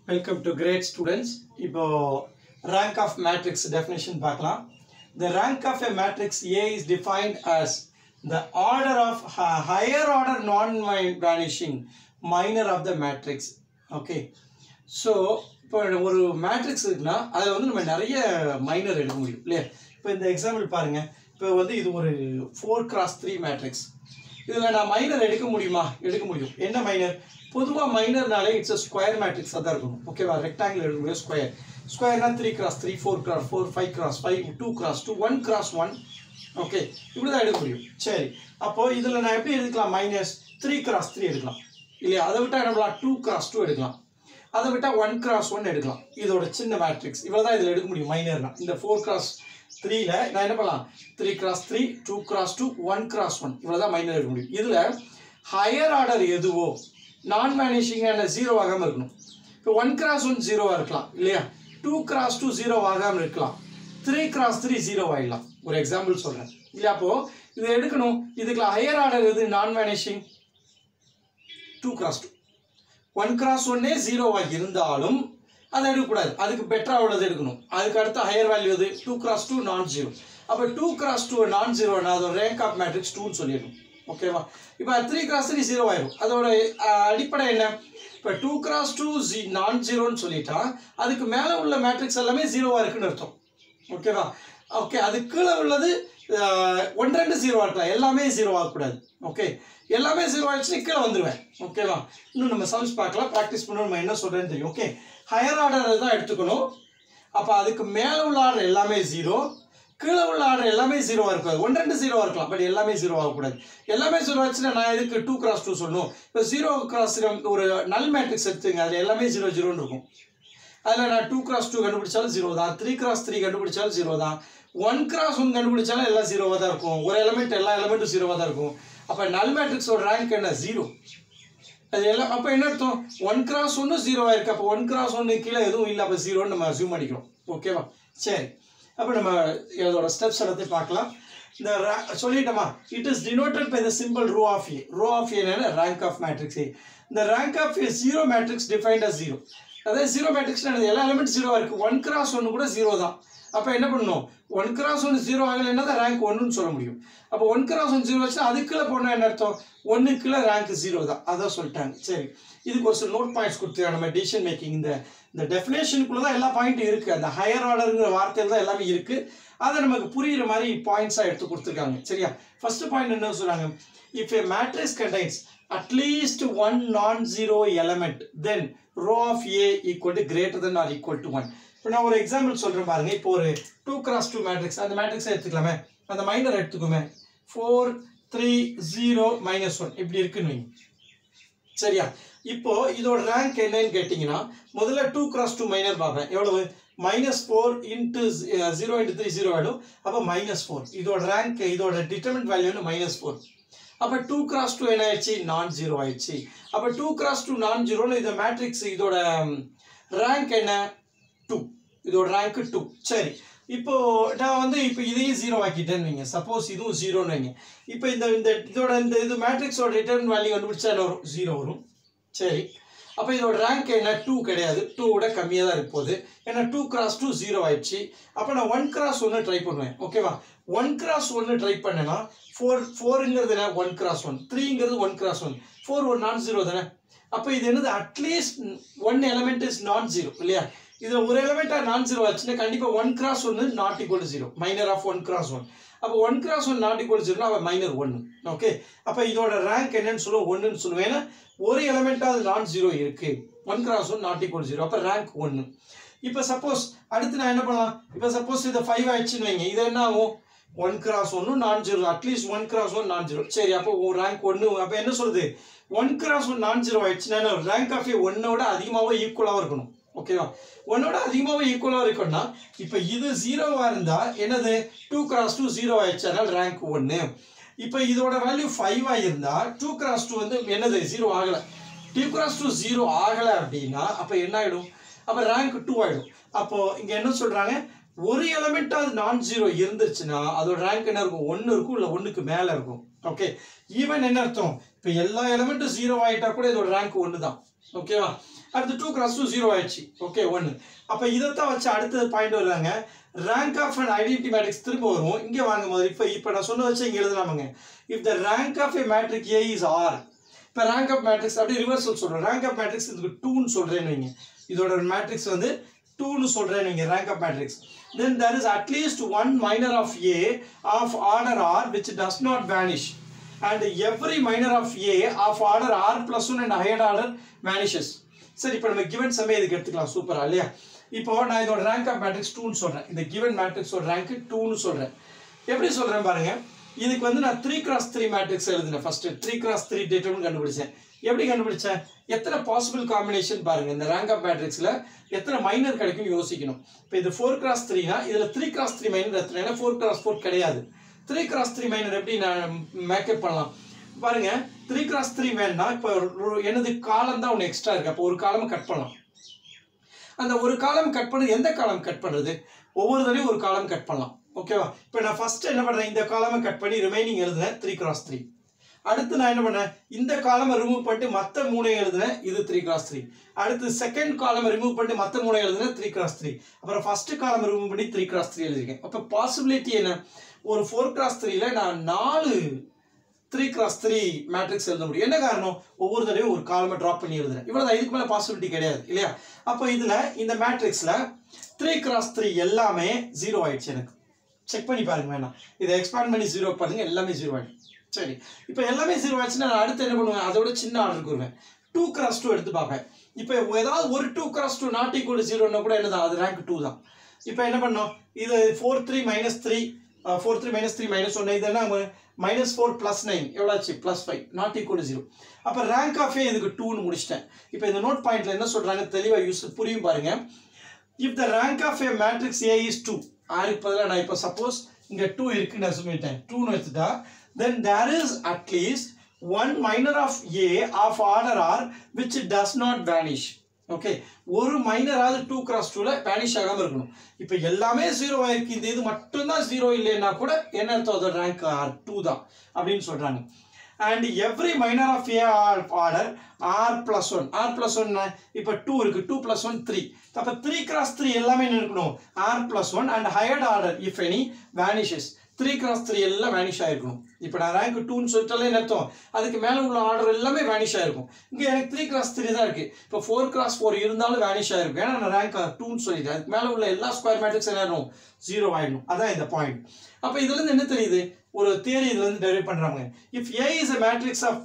Welcome to great students இப்போ rank of matrix definition பார்க்கலாம் the rank of a matrix A is defined as the order of higher order non vanishing minor of the matrix okay so இப்போ ஒரு matrix இருக்குன்னா அதில் வந்து நம்ம நிறைய minor எடுக்க முடியும் இல்லையா இப்போ இந்த எக்ஸாம்பிள் பாருங்க இப்போ வந்து இது ஒரு ஃபோர் கிராஸ் த்ரீ மேட்ரிக்ஸ் இதில் நான் மைனர் எடுக்க முடியுமா எடுக்க முடியும் என்ன மைனர் பொதுவாக மைனர்னாலே இட்ஸ் அ ஸ்கொயர் மேட்ரிக்ஸாக தான் இருக்கணும் ஓகேவா ரெக்டாங்கிள் எடுக்க முடியும் ஸ்கொயர் ஸ்கொயர்னா three cross three four cross four five cross five two cross two one cross one okay இப்படி தான் எடுக்க முடியும் சரி அப்போது இதில் நான் எப்படி எடுக்கலாம் மைனஸ் த்ரீ கிராஸ் த்ரீ எடுக்கலாம் இல்லையா அதை விட்டால் என்ன பண்ணலாம் டூ கிராஸ் டூ எடுக்கலாம் அதை விட்டால் ஒன் கிராஸ் ஒன் எடுக்கலாம் இதோட சின்ன மேட்ரிக்ஸ் இவ்வளோ தான் இதில் எடுக்க முடியும் மைனர்னா இந்த ஃபோர் கிராஸ் த்ரீல நான் என்ன பண்ணலாம் three cross three two cross two one cross one இவ்வளோ தான் மைனர் எடுக்க முடியும் இதில் ஹையர் ஆர்டர் எதுவோ நான் மேனேஜிங்கான ஜீரோ ஆகாமல் இருக்கணும் இப்போ ஒன் கிராஸ் ஒன் ஜீரோவாக இருக்கலாம் இல்லையா டூ கிராஸ் டூ ஜீரோ ஆகாமல் இருக்கலாம் த்ரீ கிராஸ் த்ரீ ஜீரோ ஆகிடலாம் ஒரு எக்ஸாம்பிள் சொல்கிறேன் இல்லையா அப்போது இதை எடுக்கணும் இதுக்குள்ள ஹையர் ஆர்டர் எது non managing two cross two one cross ஒன்னே ஜீரோவாக இருந்தாலும் அதை எடுக்கக்கூடாது அதுக்கு பெட்டராக உள்ளது எடுக்கணும் அதுக்கு அடுத்த ஹையர் வேல்யூ எது two cross two non zero அப்போ டூ கிராஸ் டூ நான் ஜீரோனா அதோட ரேங்க் ஆஃப் மேட்ரிக்ஸ் டூன்னு சொல்லிடணும் ஓகேவா இப்போ த்ரீ கிராஸ் த்ரீ ஜீரோ ஆயிரும் அதோட அஹ், அடிப்படை என்ன இப்போ டூ கிராஸ் டூ ஜி நான் ஜீரோன்னு சொல்லிட்டா அதுக்கு மேலே உள்ள மேட்ரிக்ஸ் எல்லாமே ஜீரோவாக இருக்குன்னு அர்த்தம் ஓகேவா ஓகே அது கீழே உள்ளது அஹ், ஒன்று ரெண்டு ஜீரோ இருக்கலாம் எல்லாமே ஜீரோ ஆகக்கூடாது ஓகே எல்லாமே ஜீரோ ஆயிடுச்சு கீழே வந்துடுவேன் ஓகேவா இன்னும் நம்ம சம்ஸ் பார்க்கலாம் ப்ராக்டிஸ் பண்ணணும் நம்ம என்ன சொல்கிறேன்னு தெரியும் ஓகே ஹையர் ஆர்டர் தான் எடுத்துக்கணும் அப்போ அதுக்கு மேலே உள்ள ஆர்டர் எல்லாமே ஜீரோ கீழே உள்ள ஆர்டர் எல்லாமே ஜீரோவாக இருக்காது ஒன்று ரெண்டு ஜீரோவாக இருக்கலாம் பட் எல்லாமே ஜீரோ ஆகக்கூடாது எல்லாமே ஜீரோ ஆச்சுன்னா நான் எதுக்கு டூ கிராஸ் டூ சொல்லணும் இப்போ ஜீரோ கிராஸ் ஒரு நல் மேட்ரிக்ஸ் எடுத்துங்க அதில் எல்லாமே ஜீரோ ஜீரோன்னு இருக்கும் அதில் நான் டூ கிராஸ் டூ கண்டுபிடிச்சாலும் ஜீரோ தான் த்ரீ கிராஸ் த்ரீ கண்டுபிடிச்சாலும் ஜீரோ தான் ஒன் கிராஸ் ஒன் கண்டுபிடிச்சாலும் எல்லாம் ஜீரோவாக தான் இருக்கும் ஒரு எலமெண்ட் எல்லா எலமெண்ட்டும் ஜீரோவாக தான் இருக்கும் அப்போ நல் மேட்ரிக்ஸோட ரேங்க் என்ன ஜீரோ அது எல்லாம் அப்போ என்ன அர்த்தம் ஒன் கிராஸ் ஒன்று ஜீரோவாக இருக்குது அப்போ ஒன் கிராஸ் ஒன்று கீழே எதுவும் இல்லை அப்போ ஜீரோன்னு நம்ம அசியூம் பண்ணிக்கிறோம் ஓகேவா சரி அப்போ நம்ம இதோட ஸ்டெப்ஸ் எல்லாத்தையும் பார்க்கலாம் இந்த ra- சொல்லிட்டோமா it is denoted by the simple rho of A rho of ஏன்னா ரேங்க் ஆஃப் மேட்ரிக்ஸ் ஏ இந்த rank of A zero matrix defined as zero அதாவது ஜீரோ மேட்ரிக்ஸ் எல்லா எலிமெண்ட் ஜீரோவாக இருக்குது ஒன் கிராஸ் ஒன்று கூட ஜீரோ தான் அப்போ என்ன பண்ணணும் ஒன் கிராஸ் ஒன்று ஜீரோ ஆகலைன்னா தான் ரேங்க் ஒன்றுன்னு சொல்ல முடியும் அப்போ ஒன் கிராஸ் ஒன் ஜீரோ வச்சுன்னா அதுக்குள்ளே போனால் என்ன அர்த்தம் ஒன்றுக்குள்ளே ரேங்க் ஜீரோ தான் அதான் சொல்லிட்டாங்க சரி இதுக்கு ஒரு சில நோட் பாயிண்ட்ஸ் கொடுத்துருக்காங்க நம்ம டிசிஷன் மேக்கிங் இந்த இந்த டெஃபினேஷனுக்குள்ளே தான் எல்லா பாயிண்ட்டும் இருக்குது அந்த ஹையர் ஆர்டருங்கிற வார்த்தையில் தான் எல்லாமே இருக்குது அதை நமக்கு புரியுற மாதிரி பாயிண்ட்ஸாக எடுத்து கொடுத்துருக்காங்க சரியா ஃபர்ஸ்ட் பாயிண்ட் என்ன சொல்கிறாங்க if a matrix contains at least one non-zero element then row of A equal to greater than or equal to 1 இப்போ நான் ஒரு எக்ஸாம்பிள் சொல்கிறேன் பாருங்க இப்போ ஒரு டூ கிராஸ் டூ மேட்ரிக்ஸ் அந்த மேட்ரிக்ஸை எடுத்துக்கலாமே அந்த மைனர் எடுத்துக்கோமே four three zero minus one இப்படி இருக்குன்னு வைங்க சரியா இப்போ இதோட ரேங்க் என்னன்னு கேட்டிங்கன்னா முதல்ல டூ கிராஸ் டூ மைனர் பார்ப்பேன் எவ்வளவு minus four into zero into three zero ஆகிடும் அப்போ மைனஸ் ஃபோர் இதோட ரேங்க் இதோட டிட்டர்மெண்ட் வேல்யூன்னு மைனஸ் ஃபோர் அப்போ டூ கிராஸ் டூ என்ன ஆயிடுச்சு நான் ஜீரோ ஆயிடுச்சு அப்போ டூ கிராஸ் டூ நான் ஜீரோன்னு இந்த மேட்ரிக்ஸ் இதோட ரேங்க் என்ன டூ இதோட ரேங்க் டூ சரி இப்போ நான் வந்து இப்போ இதையும் ஜீரோ ஆக்கிட்டேன்னு வைங்க சப்போஸ் இதுவும் ஜீரோன்னு வைங்க இப்போ இந்த இந்த இதோட இந்த இது மேட்ரிக்ஸோட ரிட்டர்ன் வேல்யூ கண்டுபிடிச்சா என்ன வரும் ஜீரோ வரும் சரி அப்போ இதோட ரேங்க் என்ன டூ கிடையாது டூ விட கம்மியாக தான் இருக்க போகுது ஏன்னா டூ கிராஸ் டூ ஜீரோ ஆயிடுச்சு அப்போ நான் ஒன் கிராஸ் ஒன்று ட்ரை பண்ணுவேன் ஓகேவா ஒன் கிராஸ் ஒன்று ட்ரை பண்ணேன்னா ஃபோர் ஃபோருங்கிறது என்ன ஒன் கிராஸ் ஒன் த்ரீங்கிறது ஒன் கிராஸ் ஒன் ஃபோர் ஒரு நான் ஜீரோ தானே அப்போ இது என்னது at least one element is non zero இல்லையா இதில் ஒரு எலமெண்ட்டாக நான் ஜீரோ ஆச்சுன்னா கண்டிப்பாக ஒன் கிராஸ் ஒன்று not equal zero minor of one cross one அப்போ one cross one not equal ஜீரோனா அவன் மைனர் ஒன்று ஓகே அப்போ இதோட ரேங்க் என்னன்னு சொல்லுவோம் ஒன்றுன்னு சொல்லுவேன் ஏன்னா ஒரு எலமெண்ட்டாக அது நான் ஜீரோ இருக்கு one cross one not equal zero அப்போ ரேங்க் ஒன்று இப்போ சப்போஸ் அடுத்து நான் என்ன பண்ணலாம் இப்போ சப்போஸ் இதை ஃபைவ் ஆயிடுச்சுன்னு வைங்க இது என்ன ஆகும் ஒன் கிராஸ் ஒன்று non zero at least one cross one non zero சரி அப்போ ரேங்க் ஒன்று அப்போ என்ன சொல்லுது one cross one non zero ஆயிடுச்சுன்னா ரேங்க் ஆஃப் ஏ ஒன்னோட அதிகமாகவோ ஈக்குவலாகவும் இருக்கணும் ஓகேவா ஒன்னோட அதிகமாகவே ஈக்குவலாக இருக்கும்னா இப்போ இது ஜீரோவாக இருந்தால் என்னது டூ கிராஸ் டூ ஜீரோ ஆயிடுச்சு அதனால் ரேங்க் ஒன்று இப்போ இதோட வேல்யூ ஃபைவாக இருந்தால் டூ கிராஸ் டூ வந்து என்னது ஜீரோ ஆகலை டூ கிராஸ் டூ ஜீரோ ஆகலை அப்படின்னா அப்போ என்ன ஆகிடும் அப்போ ரேங்க் டூ ஆகிடும் அப்போது இங்கே என்ன சொல்கிறாங்க ஒரு எலமெண்ட்டாவது நான் ஜீரோ இருந்துச்சுன்னா அதோட ரேங்க் என்ன இருக்கும் ஒன்று இருக்கும் இல்லை ஒன்றுக்கு மேலே இருக்கும் ஓகே ஈவன் என்ன அர்த்தம் இப்போ எல்லா எலிமெண்ட்டும் ஜீரோ ஆகிட்டா கூட இதோட ரேங்க் ஒன்று தான் ஓகேவா அடுத்து டூ கிராஸ் டூ ஜீரோ ஆயிடுச்சு ஓகே ஒன்று அப்போ இதைத்தான் வச்சு அடுத்தது பாயிண்ட் வருவாங்க rank of and identity matrix திரும்ப வரும் இங்கே வாங்கும் போது இப்போ இப்போ நான் சொன்ன வச்சு இங்கே எழுதலாமாங்க if the rank of A matrix A is R இப்போ ரேங்க் ஆஃப் மேட்ரிக்ஸ் அப்படி ரிவர்சல் சொல்கிறேன் ரேங்க் ஆஃப் மேட்ரிக்ஸ் இதுக்கு டூன்னு சொல்கிறேன்னு வைங்க இதோட மேட்ரிக்ஸ் வந்து டூன்னு சொல்கிறேன்னு வைங்க rank of matrix then there is at least one minor of A of order R which does not vanish and every minor of A of order R plus 1 and higher order vanishes சரி இப்போ நம்ம given சமே இதுக்கு எடுத்துக்கலாம் சூப்பரா இல்லையா இப்போ நான் இதோட ரேங்க் ஆஃப் மேட்ரிக்ஸ் டூன்னு சொல்கிறேன் இந்த given மேட்ரிக்ஸோட ரேங்க் டூன்னு சொல்கிறேன் எப்படி சொல்கிறேன் பாருங்க இதுக்கு வந்து நான் த்ரீ கிராஸ் த்ரீ மேட்ரிக்ஸ் எழுதினேன் ஃபர்ஸ்ட் த்ரீ கிராஸ் த்ரீ டேட்டம்னு கண்டுபிடிச்சேன் எப்படி கண்டுபிடிச்சேன் எத்தனை பாசிபிள் காம்பினேஷன் பாருங்க இந்த ரேங்க் ஆஃப் மேட்ரிக்ஸில் எத்தனை மைனர் கிடைக்கும்னு யோசிக்கணும் இப்போ இது ஃபோர் கிராஸ் த்ரீனா இதில் த்ரீ கிராஸ் த்ரீ மைனர் எத்தனை ஏன்னா ஃபோர் கிராஸ் ஃபோர் கிடையாது த்ரீ கிராஸ் த்ரீ மைனர் எப்படி நான் மேக்கப் பண்ணலாம் பாருங்க த்ரீ கிராஸ் த்ரீ வேணும்னா இப்போ ஒரு- எனது காலம் தான் ஒன்று எக்ஸ்ட்ரா இருக்கு அப்போ ஒரு காலம் கட் பண்ணலாம் அந்த ஒரு காலம் கட் பண்ணது எந்த காலம் கட் பண்ணுறது ஒவ்வொரு தடவையும் ஒரு காலம் கட் பண்ணலாம் ஓகேவா இப்போ நான் ஃபர்ஸ்ட் என்ன பண்ணுறேன் இந்த காலமை கட் பண்ணி ரிமைனிங் எழுதுனேன் த்ரீ கிராஸ் த்ரீ அடுத்து நான் என்ன பண்ணேன் இந்த காலமை ரிமூவ் பண்ணிட்டு மற்ற மூணை எழுதுனேன் இது த்ரீ கிராஸ் த்ரீ அடுத்து செகண்ட் காலமை ரிமூவ் பண்ணிட்டு மற்ற மூணை எழுதுனேன் த்ரீ கிராஸ் த்ரீ அப்புறம் ஃபர்ஸ்ட் காலம் ரிமூவ் பண்ணி த்ரீ கிராஸ் த்ரீ எழுதிருக்கேன் அப்போ பாசிபிலிட்டி என்ன ஒரு ஃபோர் கிராஸ் த்ரீல நான் நாலு த்ரீ கிராஸ் த்ரீ மேட்ரிக்ஸ் எழுத முடியும் என்ன காரணம் ஒவ்வொரு தடவையும் ஒரு காலமை ட்ராப் பண்ணி எழுதுறேன் இவ்வளோதான் இதுக்கு மேலே பாசிபிலிட்டி கிடையாது இல்லையா அப்போ இதில் இந்த மேட்ரிக்ஸில் த்ரீ கிராஸ் த்ரீ எல்லாமே ஜீரோ ஆயிடுச்சு எனக்கு செக் பண்ணி பாருங்க வேணாம் இதை எக்ஸ்பேண்ட் பண்ணி ஜீரோ பண்ணுங்க எல்லாமே ஜீரோ ஆயிடும் சரி இப்போ எல்லாமே ஜீரோ ஆச்சுன்னா நான் அடுத்து என்ன பண்ணுவேன் அதோட சின்ன ஆர்டருக்கு வருவேன் டூ கிராஸ் டூ எடுத்து பார்ப்பேன் இப்போ ஏதாவது ஒரு two cross two not equal ஜீரோன்னா கூட என்னதான் அது ரேங்க் டூ தான் இப்போ என்ன பண்ணோம் இது four three minus three four three minus three minus ஒன்று இது என்ன மைனஸ் ஃபோர் ப்ளஸ் நைன் எவ்வளோ ஆச்சு plus five not equal zero அப்போ ரேங்க் ஆஃபே இதுக்கு டூன்னு முடிச்சிட்டேன் இப்போ இந்த நோட் பாயிண்ட்ல என்ன சொல்கிறாங்க தெளிவாக யூஸ் புரியும் பாருங்க if the rank of A matrix A is two ஆருக்கு பதிலாக நான் இப்போ சப்போஸ் இங்கே டூ இருக்குன்னு நான் சொல்லிட்டேன் டூன்னு எடுத்துட்டா then there is at least one minor of A of order R which does not vanish okay ஒரு மைனராவது டூ கிராஸ் டூவில் வேனிஷ் ஆகாமல் இருக்கணும் இப்போ எல்லாமே ஜீரோ ஆயிருக்கு இந்த இது மட்டும்தான் ஜீரோ இல்லைன்னா கூட என்ன அர்த்தம் அதோட ரேங்க் ஆர் டூ தான் அப்படின்னு சொல்கிறாங்க and every minor of A R order R plus one R plus one இப்போ டூ இருக்கு டூ பிளஸ் ஒன் த்ரீ அப்போ த்ரீ கிராஸ் த்ரீ எல்லாமே என்ன இருக்கணும் R plus one and higher order if any vanishes three cross three எல்லாம் vanish ஆயிருக்கணும் இப்போ நான் ரேங்க் டூன்னு சொல்லிட்டாலே என்ன அர்த்தம் அதுக்கு மேலே உள்ள ஆர்டர் எல்லாமே வேனிஷ் ஆயிருக்கும் இங்கே எனக்கு த்ரீ கிராஸ் த்ரீ தான் இருக்கு இப்போ ஃபோர் கிராஸ் ஃபோர் இருந்தாலும் வேனிஷ் ஆயிருக்கும் ஏன்னா நான் ரேங்க் டூன்னு சொல்லிட்டேன் அதுக்கு மேலே உள்ள எல்லா ஸ்கொயர் மேட்ரிக்ஸ் என்ன ஆயிடும் ஜீரோ ஆயிடும் அதான் இந்த பாயிண்ட் அப்போ இதுல இருந்து என்ன தெரியுது ஒரு தியரி இதுல இருந்து டெரிவ் பண்றாங்க if A is a matrix of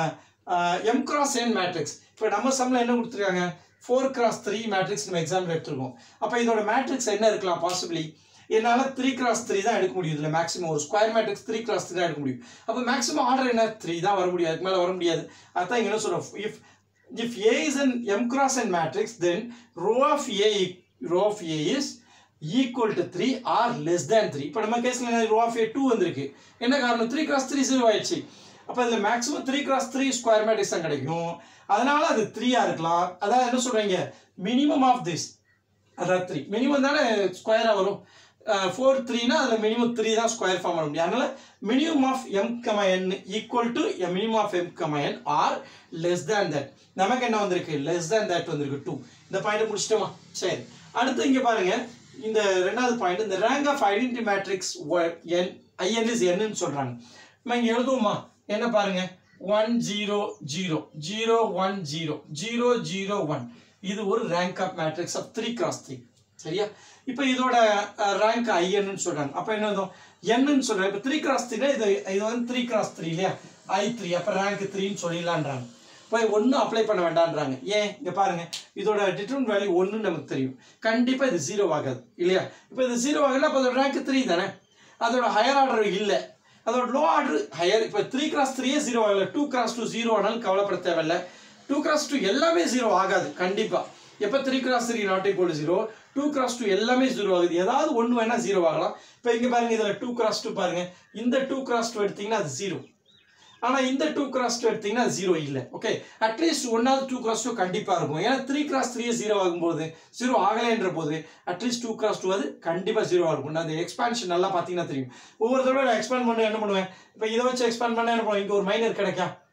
M cross N matrix இப்போ நம்ம சம்ல என்ன கொடுத்துருக்காங்க ஃபோர் கிராஸ் த்ரீ மேட்ரிக்ஸ் நம்ம எக்ஸாம்பிள் எடுத்துருக்கோம் அப்போ இதோட மேட்ரிக்ஸ் என்ன இருக்கலாம் பாசிபிளி என்னால் த்ரீ கிராஸ் த்ரீ தான் எடுக்க முடியும் இதில் மேக்ஸிமம் ஒரு square matrix three cross three தான் எடுக்க முடியும் அப்போ மேக்ஸிமம் ஆர்டர் என்ன த்ரீ தான் வர முடியாது அதுக்கு மேலே வர முடியாது அதான் இங்கே என்ன சொல்கிறோம் if if A is an M cross n matrix, then row of A e- row of A is equal to 3 or less than 3. இப்போ நம்ம கேஸ்ல row of A 2 வந்திருக்கு என்ன காரணம் 3 cross 3 0 ஆயிடுச்சு அப்போ இதில் maximum three cross three square matrix தான் கிடைக்கும் அதனால அது த்ரீயா இருக்கலாம் அதான் என்ன சொல்றீங்க மினிமம் ஆஃப் திஸ் அதான் த்ரீ மினிமம் தானே ஸ்கொயராக வரும் ஃபோர் த்ரீனா அதில் மினிமம் த்ரீ தான் ஸ்கொயர் ஃபார்ம் பண்ண முடியும் அதனால minimum of M comma N equal to minimum of M comma N R less than that நமக்கு என்ன வந்திருக்கு லெஸ் தேன் தட் வந்திருக்கு டூ இந்த பாயிண்ட் முடிச்சிட்டோமா சரி அடுத்து இங்கே பாருங்க இந்த ரெண்டாவது பாயிண்ட் இந்த rank of identity matrix N I N is என்னன்னு சொல்றாங்க நம்ம இங்கே எழுதுவோமா என்ன பாருங்க one zero zero zero one zero zero zero one இது ஒரு rank of matrix of three cross three சரியா இப்போ இதோட ரேங்க் ஐஎன்னு சொல்றாங்க அப்போ என்ன அர்த்தம் என்னன்னு சொல்றாங்க இப்போ த்ரீ கிராஸ் த்ரீனா இது இது வந்து த்ரீ கிராஸ் த்ரீ இல்லையா ஐ த்ரீ அப்போ ரேங்க் த்ரீன்னு சொல்லிடலான்றாங்க இப்போ ஒன்றும் அப்ளை பண்ண வேண்டான்றாங்க ஏன் இங்கே பாருங்க இதோட டிட்டர்மின் வேல்யூ ஒன்றுன்னு நமக்கு தெரியும் கண்டிப்பாக இது ஜீரோ ஆகாது இல்லையா இப்போ இது ஜீரோ ஆகல அப்போ அதோட ரேங்க் த்ரீ தானே அதோட ஹையர் ஆர்டர் இல்லை அதோட லோ ஆர்டர் ஹையர் இப்போ த்ரீ கிராஸ் த்ரீயே ஜீரோ ஆகல டூ கிராஸ் டூ ஜீரோ ஆனாலும் கவலைப்பட தேவையில்ல டூ கிராஸ் டூ எல்லாமே ஜீரோ ஆகாது கண்டிப்பாக எப்போ three cross three not equal zero two cross two எல்லாமே ஜீரோ ஆகுது ஏதாவது ஒன்று வேணால் ஜீரோ ஆகலாம் இப்போ இங்கே பாருங்க இதில் டூ கிராஸ் டூ பாருங்க இந்த டூ கிராஸ் டூ எடுத்தீங்கன்னா அது ஜீரோ ஆனால் இந்த டூ கிராஸ் டூ எடுத்தீங்கன்னா ஜீரோ இல்லை ஓகே அட்லீஸ்ட் ஒன்னாவது டூ கிராஸ் டூ கண்டிப்பாக இருக்கும் ஏன்னா த்ரீ கிராஸ் த்ரீ ஜீரோ ஆகும்போது ஜீரோ ஆகலைன்ற போது அட்லீஸ்ட் டூ கிராஸ் டூ அது கண்டிப்பாக ஜீரோ இருக்கும் நான் அந்த எக்ஸ்பான்ஷன் நல்லா பார்த்தீங்கன்னா தெரியும் ஒவ்வொரு தடவை நான் எக்ஸ்பேண்ட் பண்ண என்ன பண்ணுவேன் இப்போ இதை வச்சு எக்ஸ்பேண்ட் பண்ண என்ன பண்ணுவேன் இங்கே ஒரு மைனர் கிடைக்கா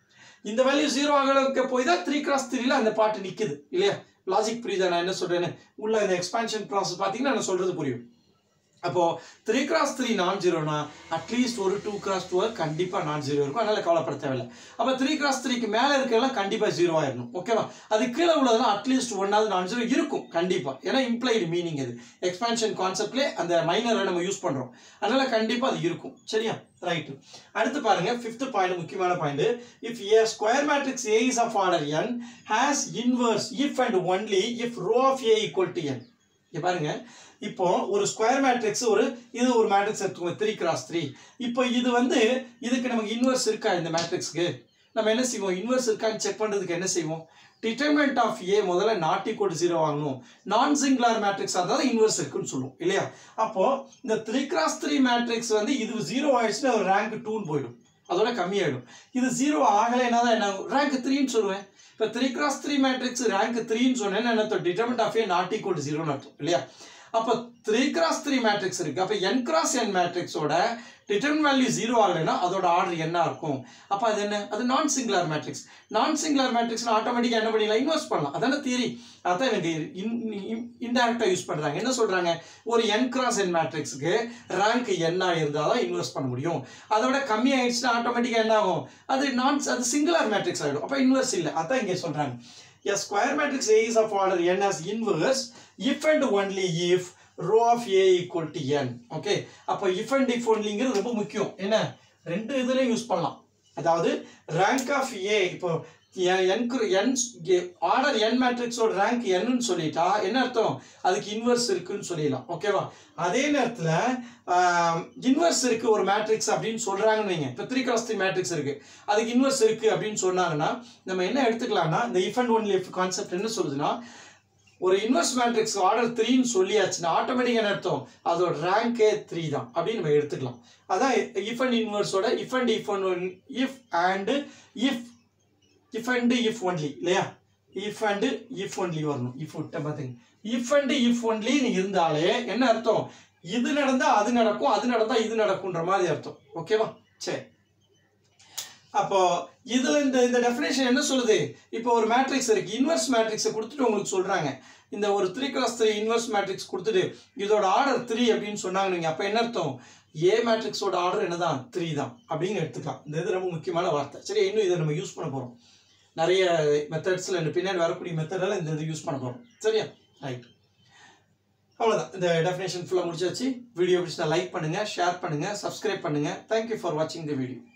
இந்த வேல்யூ ஜீரோ ஆகிறதுக்கு போய் தான் த்ரீ கிராஸ் த்ரீல அந்த பாட்டு நிக்குது இல்லையா லாஜிக் புரியுதா நான் என்ன சொல்றேன்னு உள்ள இந்த எக்ஸ்பான்ஷன் ப்ராசஸ் பார்த்தீங்கன்னா நான் சொல்றது புரியும் அப்போ த்ரீ கிராஸ் த்ரீ நான் ஜீரோனா அட்லீஸ்ட் ஒரு டூ கிராஸ் டூ கண்டிப்பா நான் ஜீரோ இருக்கும் அதனால கவலைப்பட தேவையில்லை அப்போ த்ரீ கிராஸ் த்ரீக்கு மேலே இருக்கலாம் கண்டிப்பா ஜீரோ ஆயிடணும் ஓகேவா அது கீழே உள்ளதெல்லாம் அட்லீஸ்ட் ஒன்னாவது நான் ஜீரோ இருக்கும் கண்டிப்பா ஏன்னா இம்ப்ளைடு மீனிங் அது எக்ஸ்பான்ஷன் கான்செப்ட்லேயே அந்த மைனரை நம்ம யூஸ் பண்றோம் அதனால கண்டிப்பா அது இருக்கும் சரியா ரைட் அடுத்து பாருங்க ஃபிஃப்த் பாயிண்ட் முக்கியமான point if A square matrix A is of order N has inverse if and only if rho of A equal to N இங்க பாருங்க இப்போ ஒரு ஸ்கொயர் மேட்ரிக்ஸ் ஒரு இது ஒரு மேட்ரிக்ஸ் எடுத்துக்கோங்க த்ரீ கிராஸ் த்ரீ இப்போ இது வந்து இதுக்கு நமக்கு இன்வர்ஸ் இருக்கா இந்த மேட்ரிக்ஸ்க்கு நம்ம என்ன செய்வோம் இன்வர்ஸ் இருக்கான்னு செக் பண்றதுக்கு என்ன செய்வோம் டிட்டர்மெண்ட் ஆஃப் ஏ முதல்ல நாட் ஈக்குவல் ஜீரோ வாங்கணும் நான் சிங்குலர் மேட்ரிக்ஸ் அதாவது இன்வர்ஸ் இருக்குன்னு சொல்லுவோம் இல்லையா அப்போ இந்த த்ரீ கிராஸ் த்ரீ மேட்ரிக்ஸ் வந்து இது ஜீரோ ஆயிடுச்சுன்னா ஒரு ரேங்க் டூன்னு போயிடும் அதோட கம்மியாயிடும் இது ஜீரோ ஆகலைன்னா தான் என்ன ரேங்க் த்ரீன்னு சொல்லுவேன் இப்போ three cross three matrix rank த்ரீன்னு சொன்னேன்னு என்ன அர்த்தம் determinant of A not equal ஜீரோன்னு அர்த்தம் இல்லையா அப்போ த்ரீ கிராஸ் த்ரீ மேட்ரிக்ஸ் இருக்கு அப்போ என் கிராஸ் என் மேட்ரிக்ஸோட டிட்டர்ன் வேல்யூ ஜீரோ ஆகலைன்னா அதோட ஆர்டர் என்ன இருக்கும் அப்போ அது என்ன அது non singular matrix non singular matrix ஆட்டோமேட்டிக்காக என்ன பண்ணிடலாம் இன்வெஸ்ட் பண்ணலாம் அதான தியரி அதான் எனக்கு இன்டெரக்டாக யூஸ் பண்ணுறாங்க என்ன சொல்கிறாங்க ஒரு என் கிராஸ் என் மேட்ரிக்ஸுக்கு ரேங்க் என்ன இருந்தால் தான் இன்வெஸ்ட் பண்ண முடியும் அதோட கம்மி ஆயிடுச்சுன்னா ஆட்டோமேட்டிக்காக என்ன ஆகும் அது நான் அது சிங்குலர் மேட்ரிக்ஸ் ஆகிடும் அப்போ இன்வெர்ஸ் இல்லை அதான் இங்கே சொல்கிறாங்க A square matrix A is of order n as inverse if and only if row of A equal to n. Okay. அப்போ if and if onlyங்கிறது ரொம்ப முக்கியம் என்ன ரெண்டு இதுலையும் யூஸ் பண்ணலாம் அதாவது rank of A இப்போ n ஆர்டர் n மேட்ரிக்ஸோட ரேங்க் என்னன்னு சொல்லிட்டா என்ன அர்த்தம் அதுக்கு இன்வர்ஸ் இருக்குன்னு சொல்லிடலாம் ஓகேவா அதே நேரத்தில் இன்வர்ஸ் இருக்கு ஒரு மேட்ரிக்ஸ் அப்படின்னு சொல்றாங்கன்னு வைங்க இப்போ த்ரீ கிராஸ் த்ரீ மேட்ரிக்ஸ் இருக்கு அதுக்கு இன்வர்ஸ் இருக்கு அப்படின்னு சொன்னாங்கன்னா நம்ம என்ன எடுத்துக்கலாம்னா இந்த if and only if concept என்ன சொல்லுதுன்னா ஒரு இன்வெர்ஸ் மேட்ரிக்ஸ் ஆர்டர் த்ரீன்னு சொல்லியாச்சுன்னா ஆட்டோமேட்டிக் என்ன அர்த்தம் அதோட ரேங்கே த்ரீ தான் அப்படின்னு நம்ம எடுத்துக்கலாம் அதான் இஃப் அண்ட் இன்வெர்ஸோட if and if and if and if if and if only இல்லையா இஃப் அண்ட் இஃப் ஒன்லி வரணும் இஃப் விட்ட பார்த்தீங்க இஃப் அண்ட் இஃப் ஒன்லி இருந்தாலே என்ன அர்த்தம் இது நடந்தா அது நடக்கும் அது நடந்தா இது நடக்கும்ன்ற மாதிரி அர்த்தம் ஓகேவா சரி அப்போ இதுல இந்த இந்த டெஃபினேஷன் என்ன சொல்லுது இப்போ ஒரு மேட்ரிக்ஸ் இருக்கு இன்வெர்ஸ் மேட்ரிக்ஸை கொடுத்துட்டு உங்களுக்கு சொல்றாங்க இந்த ஒரு three cross three inverse matrix கொடுத்துட்டு இதோட ஆர்டர் த்ரீ அப்படின்னு சொன்னாங்க நீங்க அப்போ என்ன அர்த்தம் ஏ மேட்ரிக்ஸோட ஆர்டர் என்னதான் த்ரீ தான் அப்படின்னு எடுத்துக்கலாம் இந்த இது ரொம்ப முக்கியமான வார்த்தை சரி இன்னும் இதை நம்ம யூஸ் பண்ண போறோம் நிறைய மெத்தட்ஸில் இந்த பின்னாடி வரக்கூடிய மெத்தடெல்லாம் இந்த இது யூஸ் பண்ண போறோம் சரியா ரைட் அவ்வளோதான் இந்த டெஃபினேஷன் ஃபுல்லாக முடிச்சாச்சு வீடியோ பிடிச்சா லைக் பண்ணுங்க ஷேர் பண்ணுங்க சப்ஸ்கிரைப் பண்ணுங்க தேங்க்யூ ஃபார் வாட்சிங் த வீடியோ